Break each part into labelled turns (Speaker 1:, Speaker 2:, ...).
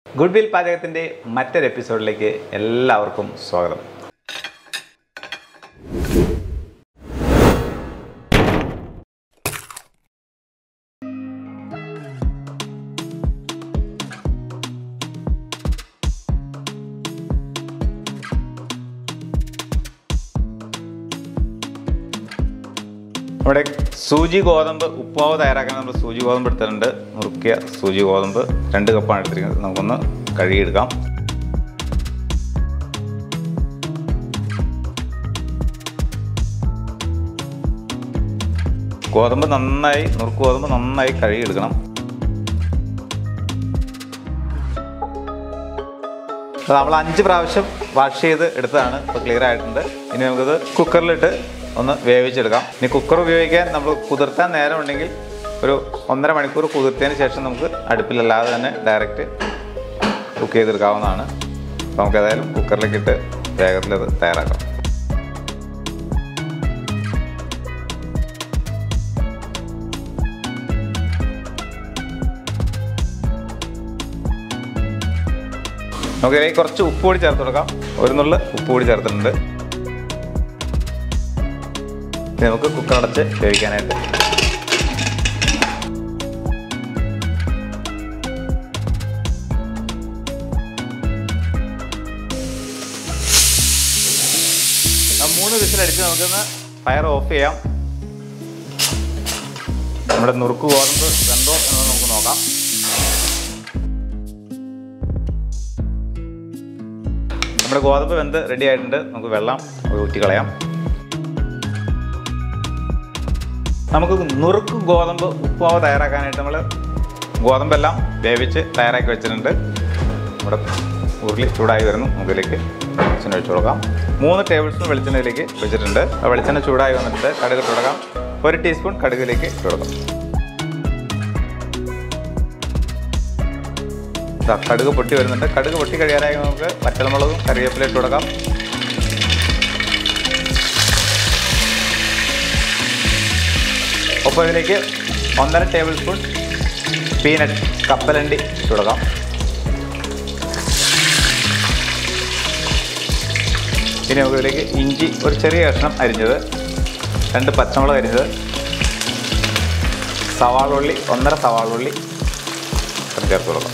Speaker 1: good will പാചകത്തിൻ്റെ മറ്റൊരു എപ്പിസോഡിലേക്ക് എല്ലാവർക്കും സ്വാഗതം നമ്മുടെ സൂചി ഗോതമ്പ് ഉപ്പാവ് തയ്യാറാക്കാൻ നമ്മൾ സൂചി ഗോതമ്പ് എടുത്തിട്ടുണ്ട് മുറുക്കിയ സൂചി ഗോതമ്പ് രണ്ട് കപ്പാണ് എടുത്തിരിക്കുന്നത് നമുക്കൊന്ന് കഴുകിയെടുക്കാം ഗോതമ്പ് നന്നായി നുറുക്ക് ഗോതമ്പ് നന്നായി കഴുകിയെടുക്കണം അപ്പോൾ നമ്മൾ അഞ്ച് പ്രാവശ്യം വാഷ് ചെയ്ത് എടുത്തതാണ് ഇപ്പോൾ ക്ലിയർ ആയിട്ടുണ്ട് ഇനി നമുക്കിത് കുക്കറിലിട്ട് ഒന്ന് വേവിച്ചെടുക്കാം ഇനി കുക്കർ ഉപയോഗിക്കാൻ നമ്മൾ കുതിർത്താൻ നേരം ഉണ്ടെങ്കിൽ ഒരു ഒന്നര മണിക്കൂർ കുതിർത്തതിന് ശേഷം നമുക്ക് അടുപ്പിലല്ലാതെ തന്നെ ഡയറക്റ്റ് കുക്ക് ചെയ്തെടുക്കാവുന്നതാണ് അപ്പോൾ നമുക്ക് ഏതായാലും കുക്കറിലേക്ക് ഇട്ട് വേഗത്തിലത് തയ്യാറാക്കാം നമുക്ക് ഇതിലേക്ക് കുറച്ച് ഉപ്പ് കൂടി ചേർത്ത് കൊടുക്കാം ഒരു നുള്ളു ഉപ്പ് കൂടി ചേർത്തിട്ടുണ്ട് ഇനി നമുക്ക് കുക്കർ അടച്ച് വേവിക്കാനായിട്ട് ആ മൂന്ന് വിസിലടിച്ച് നമുക്കൊന്ന് ഫയർ ഓഫ് ചെയ്യാം നമ്മുടെ നുറുക്ക് ഗോതമ്പ് വെന്തോ എന്ന് നമുക്ക് നോക്കാം നമ്മുടെ ഗോതമ്പ് വെന്ത് റെഡി ആയിട്ടുണ്ട് നമുക്ക് വെള്ളം ഊറ്റി കളയാം നമുക്ക് നുറുക്ക് ഗോതമ്പ് ഉപ്പാവ് തയ്യാറാക്കാനായിട്ട് നമ്മൾ ഗോതമ്പെല്ലാം വേവിച്ച് തയ്യാറാക്കി വെച്ചിട്ടുണ്ട് നമ്മുടെ ഉരുളി ചൂടായി വരുന്നു നമുക്കിതിലേക്ക് വെളിച്ചെണ്ണ ഒഴിച്ചു കൊടുക്കാം മൂന്ന് ടേബിൾ സ്പൂൺ വെളിച്ചെണ്ണയിലേക്ക് വെച്ചിട്ടുണ്ട് ആ വെളിച്ചെണ്ണ ചൂടായി വന്നിട്ട് കടുക് ഇട്ട് കൊടുക്കാം ഒരു ടീസ്പൂൺ കടുകിലേക്ക് ഇട്ട് കൊടുക്കാം ദാ കടുക് പൊട്ടി വരുന്നുണ്ട് കടുക് പൊട്ടി കഴിയാനായി നമുക്ക് പച്ചമുളകും കറിവേപ്പില ഇട്ട് കൊടുക്കാം ഒപ്പം ഇതിലേക്ക് ഒന്നര ടേബിൾ സ്പൂൺ പീനട്ട് കപ്പലണ്ടി ഇട്ട് കൊടുക്കാം ഇനി നമുക്ക് ഇതിലേക്ക് ഇഞ്ചി ഒരു ചെറിയ കഷ്ണം അരിഞ്ഞത് രണ്ട് പച്ചമുളക് അരിഞ്ഞത് സവാളുള്ളി ഒന്നര സവാളുള്ളി ചേർത്ത് കൊടുക്കാം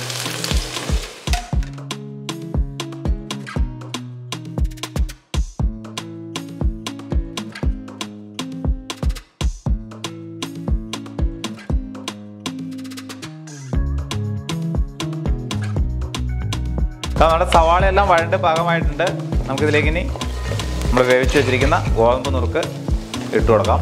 Speaker 1: അപ്പോൾ നമ്മുടെ സവാളയെല്ലാം വഴണ്ട് പാകമായിട്ടുണ്ട് നമുക്കിതിലേക്ക് ഇനി നമ്മൾ വേവിച്ച് വെച്ചിരിക്കുന്ന ഗോതമ്പ് നുറുക്ക് ഇട്ട് കൊടുക്കാം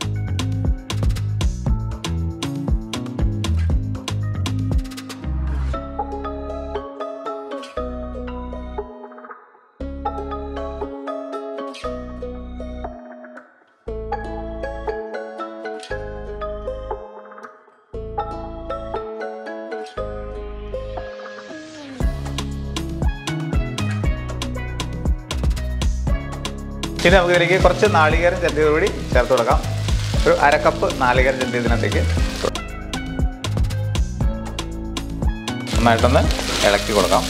Speaker 1: ഇനി നമുക്ക് ഇതിലേക്ക് കുറച്ച് നാളികേരം ചെന്തിയത് കൂടി ചേർത്ത് കൊടുക്കാം ഒരു അരക്കപ്പ് നാളികേരം ചെന്തിയതിനകത്തേക്ക് നന്നായിട്ടൊന്ന് ഇളക്കി കൊടുക്കാം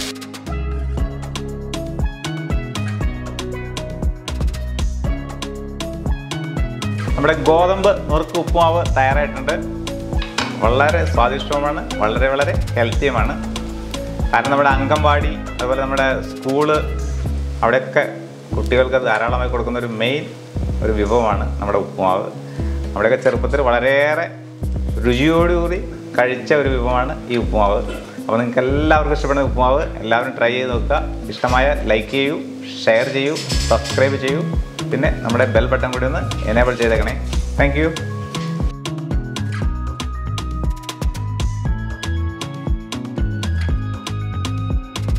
Speaker 1: നമ്മുടെ ഗോതമ്പ് നുറുക്ക് ഉപ്പുമാവ് തയ്യാറായിട്ടുണ്ട് വളരെ സ്വാദിഷ്ടവുമാണ് വളരെ വളരെ ഹെൽത്തിയുമാണ് കാരണം നമ്മുടെ അംഗൻവാടി അതുപോലെ നമ്മുടെ സ്കൂള് അവിടെയൊക്കെ കുട്ടികൾക്ക് ധാരാളമായി കൊടുക്കുന്ന ഒരു മെയിൻ ഒരു വിഭവമാണ് നമ്മുടെ ഉപ്പുമാവ് നമ്മുടെയൊക്കെ ചെറുപ്പത്തിൽ വളരെയേറെ രുചിയോടുകൂടി കഴിച്ച ഒരു വിഭവമാണ് ഈ ഉപ്പുമാവ് അപ്പോൾ നിങ്ങൾക്ക് എല്ലാവർക്കും ഇഷ്ടപ്പെടുന്ന ഉപ്പുമാവ് എല്ലാവരും ട്രൈ ചെയ്ത് നോക്കുക ഇഷ്ടമായ ലൈക്ക് ചെയ്യൂ ഷെയർ ചെയ്യൂ സബ്സ്ക്രൈബ് ചെയ്യൂ പിന്നെ നമ്മുടെ ബെൽ ബട്ടൺ കൂടി ഒന്ന് എനേബിൾ ചെയ്തേക്കണേ താങ്ക്